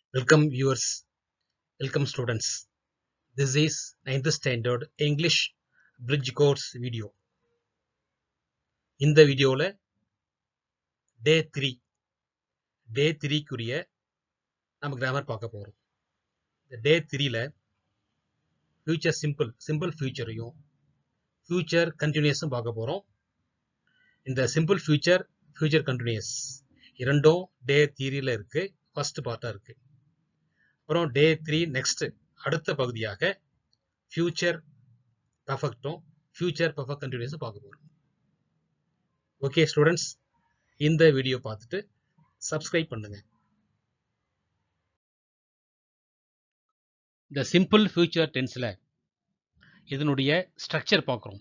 Welcome viewers, welcome students. This is 9th standard English bridge course video. இந்த வீடியோல day three day த்ரீக்குரிய நம்ம grammar பார்க்க போறோம் இந்த டே த்ரீல ஃபியூச்சர் சிம்பிள் சிம்பிள் ஃபியூச்சரையும் ஃபியூச்சர் கண்டினியூஸும் பார்க்க போறோம் இந்த சிம்பிள் ஃபியூச்சர் ஃபியூச்சர் கண்டினியூஸ் இரண்டும் டே த்ரீல இருக்கு ஃபர்ஸ்ட் பார்ட்டா இருக்கு அப்புறம் டே த்ரீ நெக்ஸ்ட் அடுத்த பகுதியாக ஃபியூச்சர் பர்ஃபெக்டும் ஃபியூச்சர் பர்ஃபெக்ட் கண்டினியூஸும் பார்க்க போறோம் ஓகே ஸ்டூடெண்ட்ஸ் இந்த வீடியோ பார்த்துட்டு சப்ஸ்கிரைப் பண்ணுங்க இந்த சிம்பிள் ஃபியூச்சர் டென்ஸில் இதனுடைய ஸ்ட்ரக்சர் பார்க்குறோம்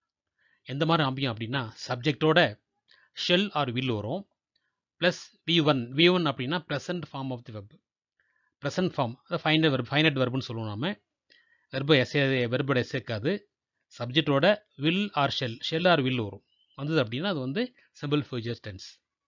எந்த மாதிரி அமையும் அப்படின்னா சப்ஜெக்டோட ஷெல் ஆர் வில் வரும் plus V one V one அப்படின்னா present form of the verb present form அதை ஃபைனட் வெர்ப் ஃபைனட் வெர்புன்னு சொல்லுவோம் நாம வெர்பு எஸ்ஏ வெர்போட எஸ்ஏக்காது சப்ஜெக்டோட will or shall shall or will வரும் வந்தது அப்படின்னா அது வந்து சிம்பிள் ஃபியூச்சர் டென்ஸ்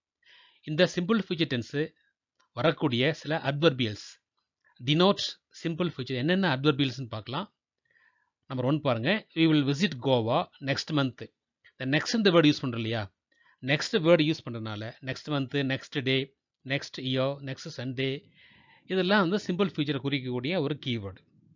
இந்த சிம்பிள் ஃபியூச்சர் டென்ஸு வரக்கூடிய சில அட்வர்பியல்ஸ் டினோட்ஸ் சிம்பிள் ஃபியூச்சர் என்னென்ன அட்வர்பியல்ஸ்னு பார்க்கலாம் நம்பர் ஒன் பாருங்க we will visit Goa next month இந்த நெக்ஸ்ட் இந்த வேர்டு யூஸ் பண்ணுறோம் இல்லையா நெக்ஸ்ட் வேர்டு யூஸ் பண்ணுறதுனால next month next day next year next Sunday இதெல்லாம் வந்து சிம்பிள் ஃபியூச்சரை குறிக்கக்கூடிய ஒரு keyword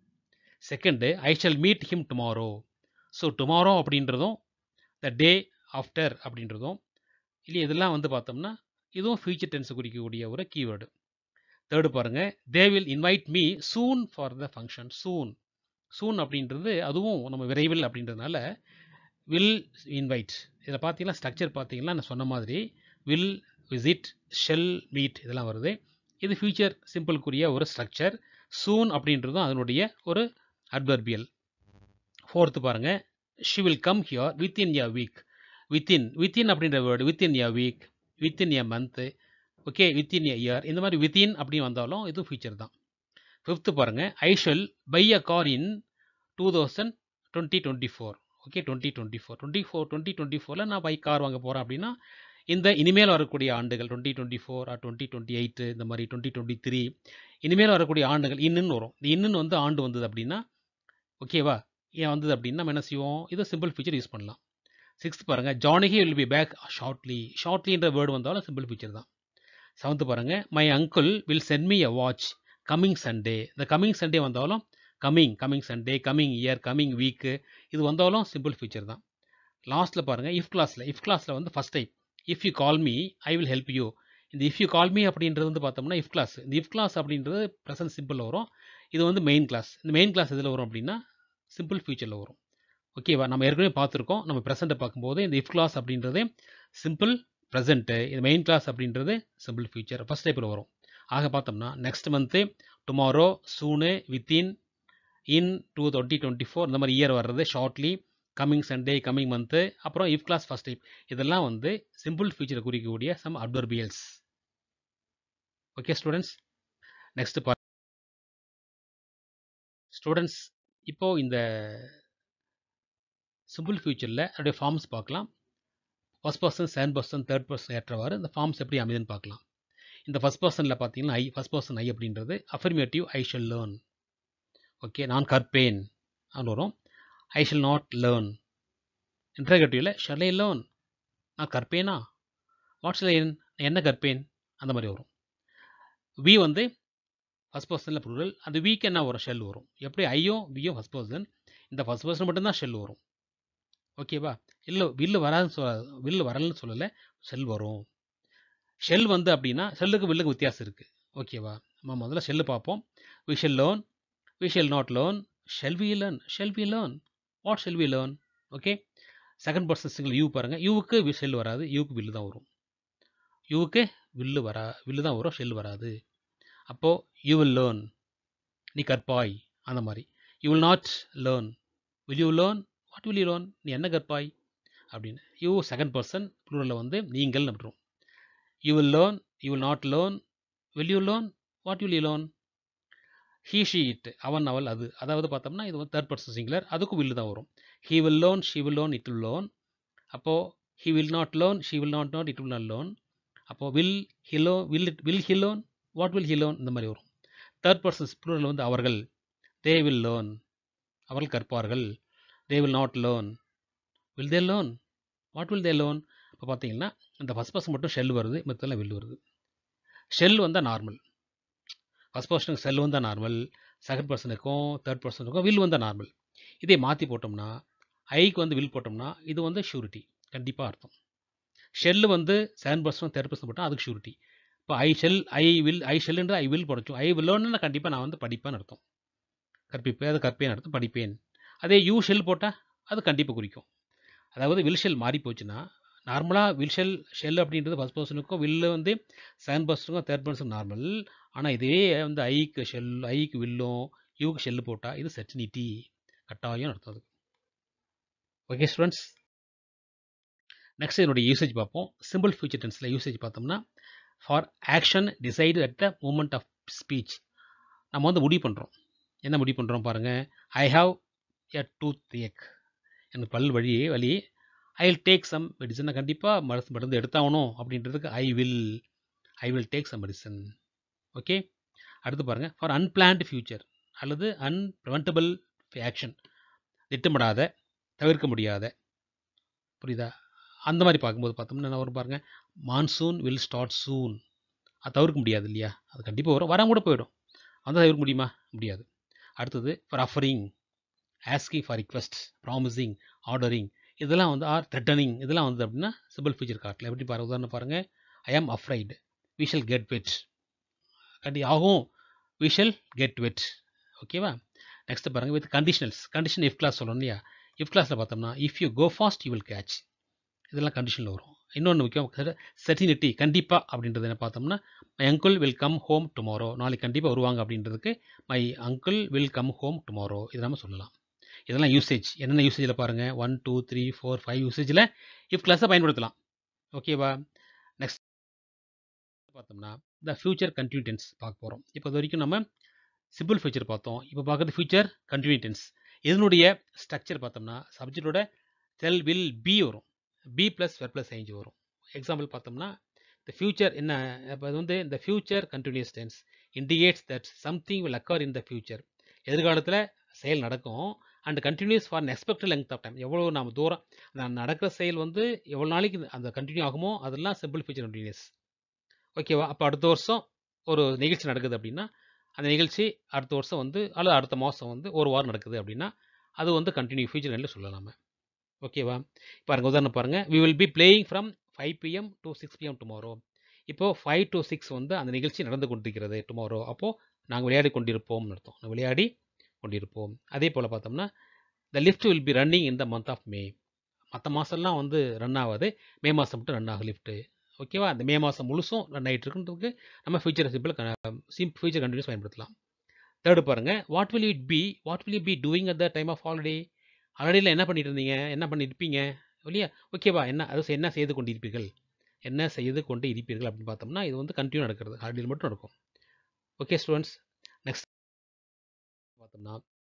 second I shall meet him tomorrow so tomorrow அப்படின்றதும் த டே ஆஃப்டர் அப்படின்றதும் இல்லை இதெல்லாம் வந்து பார்த்தோம்னா இதுவும் ஃபியூச்சர் டென்ஸ் குறிக்கக்கூடிய ஒரு கீவேர்டு தேர்டு பாருங்க they will invite me soon for the function soon soon அப்படின்றது அதுவும் நம்ம விரைவில் அப்படின்றதுனால வில் இன்வைட் இதில் பார்த்தீங்கன்னா ஸ்ட்ரக்சர் பார்த்தீங்கன்னா நான் சொன்ன மாதிரி வில் விசிட் ஷெல் மீட் இதெல்லாம் வருது இது ஃபியூச்சர் சிம்பிளுக்குரிய ஒரு ஸ்ட்ரக்சர் சூன் அப்படின்றதும் அதனுடைய ஒரு அட்வர்பியல் ஃபோர்த்து பாருங்க she will come here within a week within within அப்படின்ற word within a week within a month okay within a year இந்த மாதிரி வித்தின் அப்படின்னு வந்தாலும் இதுவும் ஃபியூச்சர் தான் ஃபிஃப்த்து பாருங்கள் I shall buy a car in two thousand twenty twenty four okay twenty twenty four twenty four twenty twenty ஃபோரில் நான் bike car வாங்க போகிறேன் அப்படின்னா இந்த இனிமேல் வரக்கூடிய ஆண்டுகள் twenty twenty four or twenty twenty eight இந்த மாதிரி டுவெண்ட்டி டுவெண்ட்டி த்ரீ இனிமேல் வரக்கூடிய ஆண்டுகள் இன்னுன்னு வரும் இந்த இன்னுன்னு வந்து ஆண்டு வந்தது அப்படின்னா ஓகேவா ஏன் வந்தது அப்படின்னா நம்ம என்ன செய்வோம் இது சிம்பிள் ஃபீச்சர் யூஸ் பண்ணலாம் சிக்ஸ்த் பாருங்க Janaki will be back shortly ஷார்ட்லின்ற வேர்டு வந்தாலும் சிம்பிள் ஃபீச்சர் தான் செவன்த் பாருங்க my uncle will send me a watch coming Sunday இந்த கம்மிங் சண்டே வந்தாலும் coming coming Sunday coming year coming week இது வந்தாலும் சிம்பிள் ஃபீச்சர் தான் லாஸ்ட்டில் பாருங்கள் இஃப் கிளாஸில் இஃப் கிளாஸில் வந்து first type if you call me I will help you இந்த இஃப் யூ கால் மீ அப்படின்றது வந்து பார்த்தோம்னா இஃப் கிளாஸ் இந்த இஃப் கிளாஸ் அப்படின்றது ப்ரெசன்ட் சிம்பிள் வரும் இது வந்து மெயின் கிளாஸ் இந்த மெயின் கிளாஸ் எதில் வரும் அப்படின்னா சிம்பிள் ஃபியூச்சரில் வரும் ஓகேவா நம்ம ஏற்கனவே பார்த்துருக்கோம் நம்ம ப்ரெசென்ட்டை பார்க்கும்போது இந்த இஃப் கிளாஸ் அப்படின்றது சிம்பிள் ப்ரெசென்ட்டு இது மெயின் கிளாஸ் அப்படின்றது சிம்பிள் ஃபியூச்சர் ஃபஸ்ட் டைப்பில் வரும் ஆக பார்த்தோம்னா next month tomorrow soon within in two twenty twenty four இந்த மாதிரி இயர் வர்றது shortly coming Sunday coming month அப்புறம் இஃப் கிளாஸ் ஃபஸ்ட் டைப் இதெல்லாம் வந்து சிம்பிள் ஃபியூச்சரை குறிக்கக்கூடிய some adverbials okay students next பா ஸ்டூடெண்ட்ஸ் இப்போ இந்த சிம்பிள் ஃபியூச்சரில் அதோடைய ஃபார்ம்ஸ் பார்க்கலாம் first person second person third person ஏற்றவாறு இந்த ஃபார்ம்ஸ் எப்படி அமைதுன்னு பார்க்கலாம் இந்த ஃபஸ்ட் பர்சனில் பார்த்தீங்கன்னா ஐ ஃபஸ்ட் பர்சன் ஐ அப்படின்றது affirmative I shall learn okay நான் கற்பேன் அப்படின்னு வரும் ஐ ஷில் நாட் லேர்ன் இன்டர்கேட்டிவில் ஷல் ஐ லேர்ன் நான் கற்பேனா வாட்ஸ் லைன் என்ன கற்பேன் அந்த மாதிரி வரும் வி வந்து ஃபஸ்ட் பர்சனில் ப்ளூரல் அந்த வீக்கு என்ன வரும் ஷெல் வரும் எப்படி ஐயும் வியும் ஃபஸ்ட் பர்சன் இந்த ஃபஸ்ட் பர்சன் மட்டும்தான் ஷெல் வரும் ஓகேவா இல்லை வில்லு வராதுன்னு சொல்ல வில்லு வரலன்னு சொல்லலை ஷெல் வரும் ஷெல் வந்து அப்படின்னா ஷெல்லுக்கு வில்லுக்கு வித்தியாசம் இருக்குது ஓகேவா நம்ம முதல்ல ஷெல்லு பார்ப்போம் we shall learn we shall not learn shall we learn shall we learn what shall we learn okay second person single you பாருங்கள் யூவுக்கு வி ஷெல் வராது யூக்கு வில்லு தான் வரும் யூவுக்கு வில்லு வரா வில்லு தான் வரும் ஷெல் வராது அப்போது யூ வில் லேர்ன் நீ கற்பாய் அந்த மாதிரி you will not learn will you learn what will you learn நீ என்ன கற்பாய் அப்படின்னு யூ செகண்ட் பர்சன் ப்ளூரலில் வந்து நீங்கள் அப்படின்றோம் you will learn you will not learn will you learn what will you learn he she it அவன் அவள் அது அதாவது பார்த்தோம்னா இது வந்து தேர்ட் பர்சன் சிங்குலர் அதுக்கும் வில்லு தான் வரும் he will learn she will learn it will learn அப்போது he will not learn she will not not it will not learn அப்போது will he low will it will he learn what will he learn இந்த மாதிரி வரும் third persons plural வந்து அவர்கள் தே will learn அவர்கள் கற்பார்கள் they will not learn will they learn what will they learn இப்போ பார்த்தீங்கன்னா இந்த ஃபஸ்ட் பர்சன் மட்டும் ஷெல் வருது மற்றெல்லாம் வில் வருது ஷெல் வந்தால் நார்மல் ஃபஸ்ட் பர்சனுக்கு செல் வந்தால் நார்மல் செகண்ட் பர்சனுக்கும் தேர்ட் பர்சனுக்கும் வில் வந்தால் நார்மல் இதே மாற்றி போட்டோம்னா ஐக்கு வந்து வில் போட்டோம்னா இது வந்து ஷூரிட்டி கண்டிப்பாக அர்த்தம் ஷெல்லு வந்து செகண்ட் பர்சன் தேர்ட் பர்சன் போட்டால் அதுக்கு ஷூரிட்டி இப்போ I shall I will I ஷெல்லுன்ற ஐ வில் படிச்சோம் ஐ வில்லோன்னு கண்டிப்பாக நான் வந்து படிப்பேன்னு அர்த்தம் கற்பிப்பேன் அது கற்பேன் அர்த்தம் படிப்பேன் அதே யூ ஷெல் போட்டால் அது கண்டிப்பாக குறிக்கும் அதாவது வில் ஷெல் மாறி போச்சுன்னா நார்மலாக வில் ஷெல் ஷெல் அப்படின்றது ஃபஸ்ட் பர்சனுக்கும் வில்லு வந்து செகண்ட் பர்சனுக்கும் தேர்ட் பர்சன் நார்மல் ஆனால் இதே வந்து ஐக்கு ஷெல் ஐக்கு வில்லும் யூக்கு ஷெல்லு போட்டால் இது செர்டினிட்டி கட்டாயம் அர்த்தம் அது ஓகே ஸ்டூடெண்ட்ஸ் நெக்ஸ்ட் என்னுடைய யூசேஜ் பார்ப்போம் சிம்பிள் ஃபியூச்சர் டென்ஸில் யூசேஜ் பார்த்தோம்னா for action decide at the moment of speech நம்ம வந்து முடிவு பண்ணுறோம் என்ன முடிவு பண்ணுறோம் பாருங்கள் ஐ ஹாவ் எ டூத் ஏக் எனக்கு பல் வழி வலி ஐ வில் டேக் சம் மெடிசனை கண்டிப்பாக மருந்து மருந்து எடுத்தாகணும் அப்படின்றதுக்கு I will I will take some medicine okay அடுத்து பாருங்கள் ஃபார் அன்பிளான்டு ஃபியூச்சர் அல்லது அன்பிரிவென்டபிள் ஆக்ஷன் திட்டமிடாத தவிர்க்க முடியாத புரியுதா அந்த மாதிரி பார்க்கும்போது பார்த்தோம்னா என்ன வரும் பாருங்கள் மான்சூன் வில் ஸ்டார்ட் சூன் அது தவிர்க்க முடியாது இல்லையா அது கண்டிப்பாக வரும் வராம கூட போயிடும் அந்த தவிர்க்க முடியுமா முடியாது அடுத்தது for offering asking for request promising ordering இதெல்லாம் வந்து ஆர் த்ரெட்டனிங் இதெல்லாம் வந்து அப்படின்னா சிம்பிள் ஃபியூச்சர் காட்டில் எப்படி பாருங்க உதாரணம் பாருங்கள் I am afraid we shall get wet கண்டி ஆகும் வி ஷல் கெட் வெட் ஓகேவா நெக்ஸ்ட் பாருங்கள் வித் கண்டிஷனல்ஸ் கண்டிஷன் இஃப் கிளாஸ் சொல்லணும் இல்லையா இஃப் கிளாஸில் பார்த்தோம்னா if you go fast you will catch இதெல்லாம் கண்டிஷனில் வரும் இன்னொன்று முக்கியம் செர்டினிட்டி கண்டிப்பாக அப்படின்றது என்ன பார்த்தோம்னா my uncle will come home tomorrow நாளைக்கு கண்டிப்பாக வருவாங்க அப்படின்றதுக்கு my uncle will come home tomorrow இது நம்ம சொல்லலாம் இதெல்லாம் யூசேஜ் என்னென்ன யூசேஜில் பாருங்கள் one two three four five யூசேஜில் இஃப் கிளாஸை பயன்படுத்தலாம் ஓகேவா நெக்ஸ்ட் பார்த்தோம்னா இந்த ஃபியூச்சர் கண்டினியூட்டன்ஸ் பார்க்க போகிறோம் இப்போ இது வரைக்கும் நம்ம சிம்பிள் ஃபியூச்சர் பார்த்தோம் இப்போ பார்க்குறது ஃபியூச்சர் கண்டினியூட்டன்ஸ் இதனுடைய ஸ்ட்ரக்சர் பார்த்தோம்னா சப்ஜெக்டோட செல் வில் பி வரும் பி ப்ளஸ் வெர் ப்ளஸ் ஐஞ்சு வரும் எக்ஸாம்பிள் பார்த்தோம்னா இந்த ஃபியூச்சர் என்ன இப்போ அது வந்து இந்த future continuous tense indicates that something will occur in the future எதிர்காலத்தில் செயல் நடக்கும் and continues for expected length of time எவ்வளோ நம்ம தூரம் அந்த நடக்கிற செயல் வந்து எவ்வளோ நாளைக்கு அந்த கண்டினியூ ஆகுமோ அதெல்லாம் சிம்பிள் ஃபியூச்சர் கண்டினியூஸ் ஓகேவா அப்போ அடுத்த வருஷம் ஒரு நிகழ்ச்சி நடக்குது அப்படின்னா அந்த நிகழ்ச்சி அடுத்த வருஷம் வந்து அல்லது அடுத்த மாதம் வந்து ஒரு வாரம் நடக்குது அப்படின்னா அது வந்து கண்டினியூ ஃபியூச்சர் கண்டினியூ சொல்லலாம் நம்ம ஓகேவா பாருங்கள் உதாரணம் பாருங்கள் we will be playing from five PM to six PM tomorrow இப்போது ஃபைவ் டு சிக்ஸ் வந்து அந்த நிகழ்ச்சி நடந்து கொண்டிருக்கிறது டுமாரோ அப்போது நாங்கள் விளையாடி கொண்டிருப்போம்னு அர்த்தம் விளையாடி கொண்டிருப்போம் அதே போல் பார்த்தோம்னா the lift will be running in the month of May மற்ற மாதம்லாம் வந்து ரன் ஆகாது மே மாதம் மட்டும் ரன் ஆகும் லிஃப்ட்டு ஓகேவா அந்த மே மாதம் முழுசும் ரன் ஆகிட்டு இருக்குன்றதுக்கு நம்ம ஃபியூச்சர் சிம்பிள் சிம் ஃபியூச்சர் கண்டினியூஸ் பயன்படுத்தலாம் தேர்டு பாருங்கள் what will it be what will you be doing at the time of holiday ஹாலிடேயில் என்ன பண்ணிட்டு இருந்தீங்க என்ன பண்ணியிருப்பீங்க இல்லையா ஓகேவா என்ன அது என்ன செய்து கொண்டு இருப்பீர்கள் என்ன செய்து கொண்டு இருப்பீர்கள் அப்படின்னு பார்த்தோம்னா இது வந்து கண்டினியூ நடக்கிறது ஹாலிடேயில் மட்டும் நடக்கும் ஓகே ஸ்டூடெண்ட்ஸ் நெக்ஸ்ட் பார்த்தோம்னா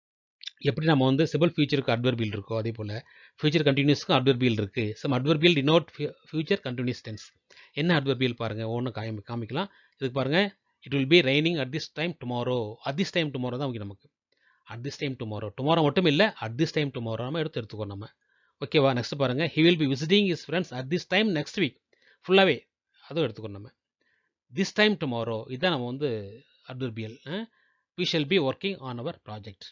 எப்படி நம்ம வந்து சிம்பிள் ஃபியூச்சருக்கு அட்வர்பியல் இருக்கோ அதே போல் ஃபியூச்சர் கண்டினியூஸ்க்கும் அட்வர்பியல் இருக்குது some adverbial denote future continuous tense என்ன அட்வர்பியல் பாருங்கள் ஒன்று காமி காமிக்கலாம் இதுக்கு பாருங்கள் it will be raining at this time tomorrow at this time tomorrow தான் முக்கியம் நமக்கு at this time tomorrow tomorrow மட்டும் இல்லை அட் திஸ் டைம் டுமாரோ நம்ம எடுத்து எடுத்துக்கோ நம்ம ஓகேவா நெக்ஸ்ட் பாருங்கள் he will be visiting his friends at this time next week ஃபுல்லாகவே அதுவும் எடுத்துக்கோ நம்ம திஸ் டைம் டுமாரோ இதுதான் நம்ம வந்து adverbial we shall be working on our project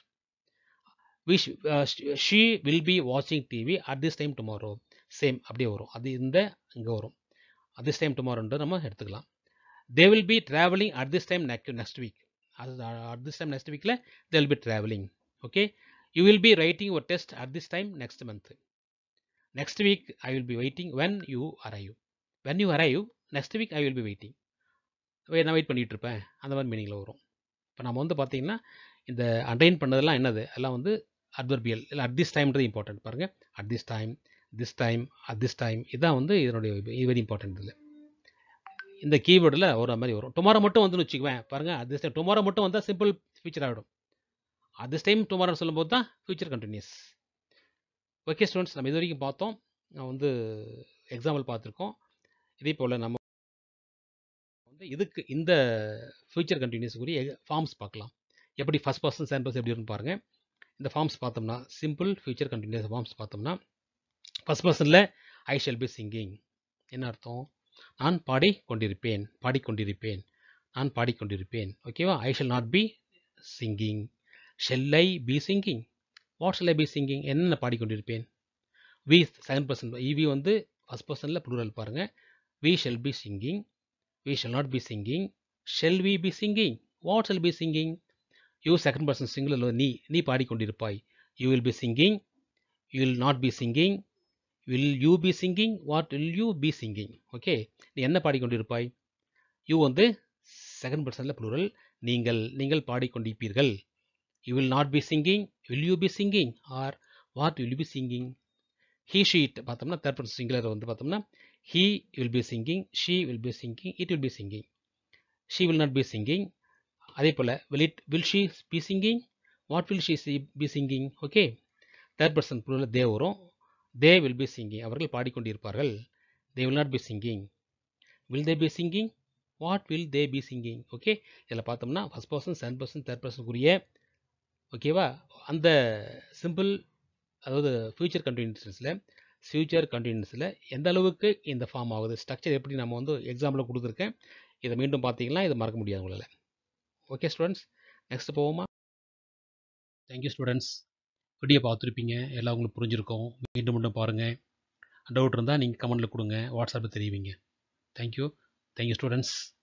we she will be வாட்சிங் TV at this time tomorrow same அப்படியே வரும் அது இந்த இங்கே வரும் அட் திஸ் டைம் டுமாரோன்றது நம்ம எடுத்துக்கலாம் they will be travelling at this time next next week அது அட் திஸ் டைம் நெக்ஸ்ட் வீக்கில் they will be travelling okay you will be writing ஒரு test at this time next month next week I will be waiting when you arrive when you arrive next week I will be waiting நான் wait பண்ணிகிட்டு இருப்பேன் அந்த மாதிரி மீனிங்கில் வரும் இப்போ நம்ம வந்து பார்த்தீங்கன்னா இந்த அண்டைன் பண்ணதெல்லாம் என்னது எல்லாம் வந்து அட்வர்பியல் இல்லை அட் திஸ் டைம்ன்றது இம்பார்ட்டன்ட் பாருங்கள் at this time this time at this time இதான் வந்து இதனுடைய வெரி இம்பார்ட்டன்ட் இதில் இந்த கீவேர்டில் ஒரு மாதிரி வரும் டுமாரோ மட்டும் வந்து வச்சுக்குவேன் பாருங்கள் அட் திஸ் டைம் டுமாரோ மட்டும் வந்தால் சிம்பிள் ஃபியூச்சர் ஆகிடும் அட் திஸ் டைம் டுமாரோ சொல்லும்போது தான் ஃபியூச்சர் கண்டினியூஸ் ஓகே ஸ்டூடெண்ட்ஸ் நம்ம இது வரைக்கும் பார்த்தோம் நான் வந்து எக்ஸாம்பிள் பார்த்துருக்கோம் இதே போல் நம்ம வந்து இதுக்கு இந்த ஃபியூச்சர் கண்டினியூஸுக்குரிய ஃபார்ம்ஸ் பார்க்கலாம் எப்படி ஃபஸ்ட் பர்சன் செகண்ட் பர்சன் எப்படி இருக்குன்னு பாருங்கள் இந்த ஃபார்ம்ஸ் பார்த்தோம்னா சிம்பிள் ஃபியூச்சர் கண்டினியூஸ் ஃபார்ம்ஸ் பார்த்தோம்னா ஃபஸ்ட் பர்சனில் ஐ ஷல் பி சிங்கிங் என்ன அர்த்தம் நான் பாடி கொண்டிருப்பேன் பாடிக்கொண்டிருப்பேன் நான் பாடிக்கொண்டிருப்பேன் ஓகேவா I shall not be singing shall I be singing what shall I be singing என்னென்ன பாடிக்கொண்டிருப்பேன் வி செகண்ட் பர்சன் இவி வந்து ஃபஸ்ட் பர்சனில் ப்ளூரல் பாருங்கள் we shall be singing we shall not be singing shall we be singing what shall be singing you second person single நீ நீ பாடிக்கொண்டிருப்பாய் you will be singing you will not be singing will you be singing what will you be singing okay நீ என்ன பாடிக்கொண்டிருப்பாய் you வந்து second பர்சனில் plural நீங்கள் நீங்கள் பாடிக்கொண்டிருப்பீர்கள் you will not be singing will you be singing or what will you be singing he ஷீட் பார்த்தோம்னா தேர்ட் பர்சன் சிங்குலர் வந்து பார்த்தோம்னா he will be singing she will be singing it will be singing she will not be singing அதே போல் will it will she be singing what will she be singing okay third person ப்ளூரில் they வரும் they will be singing அவர்கள் பாடிக்கொண்டிருப்பார்கள் they will not be singing will they be singing what will they be singing okay இதில் பார்த்தோம்னா first person second person third பர்சனுக்குரிய ஓகேவா அந்த simple அதாவது ஃபியூச்சர் கண்டினியூஸில் ஃபியூச்சர் கண்டினியூஸில் எந்த அளவுக்கு இந்த ஃபார்ம் ஆகுது ஸ்ட்ரக்சர் எப்படி நம்ம வந்து எக்ஸாம்பிள் கொடுத்துருக்கேன் இதை மீண்டும் பார்த்தீங்கன்னா இதை மறக்க முடியாது உங்களால் ஓகே ஸ்டூடெண்ட்ஸ் நெக்ஸ்ட் போவோமா தேங்க்யூ ஸ்டூடெண்ட்ஸ் வீடியோ பார்த்துருப்பீங்க எல்லாம் உங்களுக்கு புரிஞ்சிருக்கும் மீண்டும் மீண்டும் பாருங்கள் டவுட் இருந்தால் நீங்கள் கமெண்ட்டில் கொடுங்க வாட்ஸ்அப்பில் தெரிவிங்க தேங்க்யூ தேங்க்யூ ஸ்டூடெண்ட்ஸ்